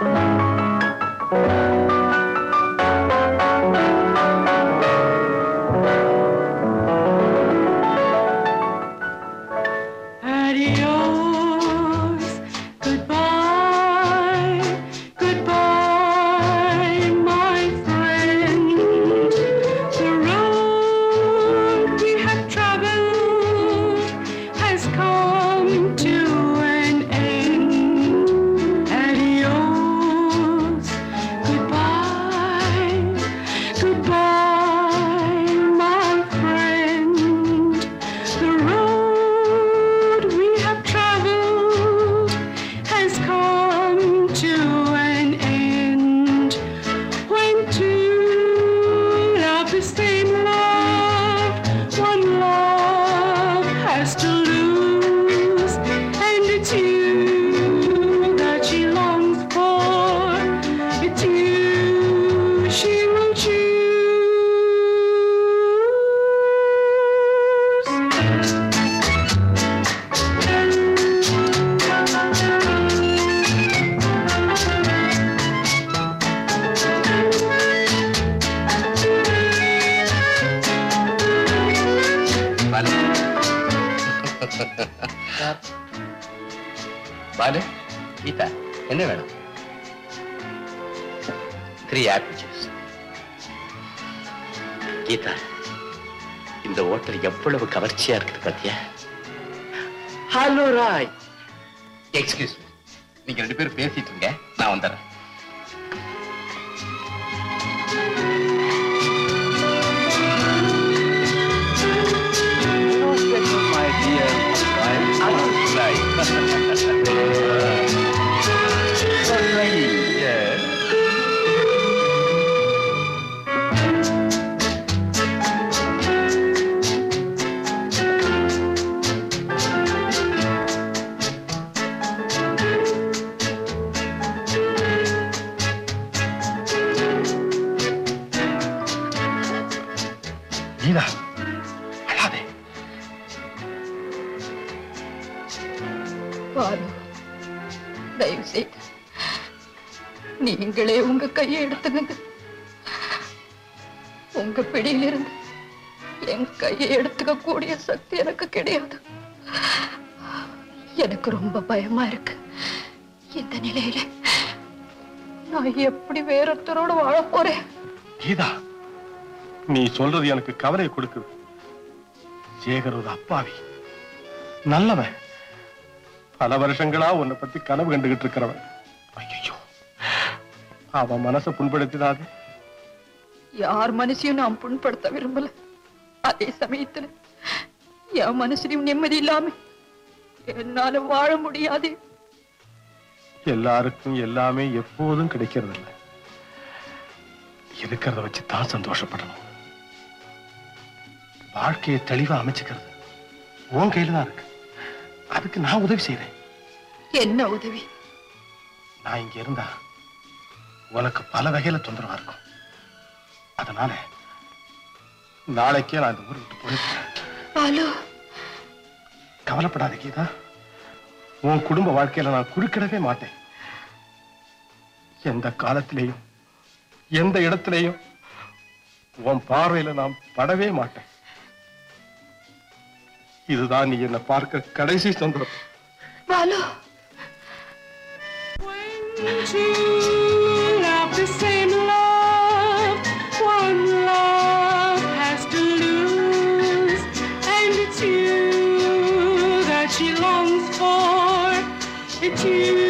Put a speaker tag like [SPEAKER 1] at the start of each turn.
[SPEAKER 1] Adios, goodbye, goodbye, my friend. The road we have traveled has come to an end. Adios, goodbye, goodbye, my friend. The road we have traveled has come to an end. When two love the same love, one love has to lose, and it's you that she longs for. It's you she will choose.
[SPEAKER 2] Balu Balu Geetha என்ன வேணும் three apple juice Geetha இந்த hotel எவ்வளவு கவர்ச்சியா இருக்குது பாத்தியா hello Rai excuse நீங்க ரெண்டு பேரும் பேசிட்டு இருங்க நான் வந்துடுறேன்
[SPEAKER 3] கீதா அழாதே
[SPEAKER 4] பாரு தயவு செய்து நீங்களே உங்க கையை எடுத்துங்க உங்க பிடியிலிருந்து என் கையை எடுத்துக்க கூடிய சக்தி எனக்கு கிடையாது எனக்கு ரொம்ப பயமா இருக்கு இந்த நிலையில நான் எப்படி வேறொருத்தரோட வாழ போறேன்
[SPEAKER 3] கீதா நீ சொல்றது எனக்கு கவலை கொடுக்குது சேகர் ஒரு அப்பாவி நல்லவன் பல வருஷங்களா உன்னை பத்தி கனவு கண்டுகிட்டு இருக்கிறவன் ஐயோ அவன் மனசை புண்படுத்தினாது
[SPEAKER 4] யார் மனசையும் நான் புண்படுத்த விரும்பல அதே சமயத்துல என் மனசுலயும் நிம்மதி இல்லாம என்னால வாழ முடியாது
[SPEAKER 3] எல்லாருக்கும் எல்லாமே எப்போதும் கிடைக்கிறது இல்லை இருக்கிறத வச்சு தான் சந்தோஷப்படணும் வாழ்க்கையை தெளிவா அமைச்சுக்கிறது உன் கையில தான் இருக்கு அதுக்கு நான் உதவி செய்றேன்
[SPEAKER 4] என்ன உதவி
[SPEAKER 3] நான் இங்க இருந்தா உனக்கு பல வகையில தொந்தரவா இருக்கும் அதனால நாளைக்கே நான் இந்த ஊரை விட்டு போயிருக்கேன்
[SPEAKER 4] பாலு
[SPEAKER 3] கவலைப்படாத கீதா உன் குடும்ப வாழ்க்கையில நான் குறுக்கிடவே மாட்டேன் எந்த காலத்திலேயும் எந்த இடத்திலேயும் உன் பார்வையில நான் படவே மாட்டேன் இதுதான் நீ என்னை பார்க்க கடைசி சந்தர்ப்பம்
[SPEAKER 4] Balu
[SPEAKER 1] Two love the same love, one love has to lose, and it's you that she longs for. It's you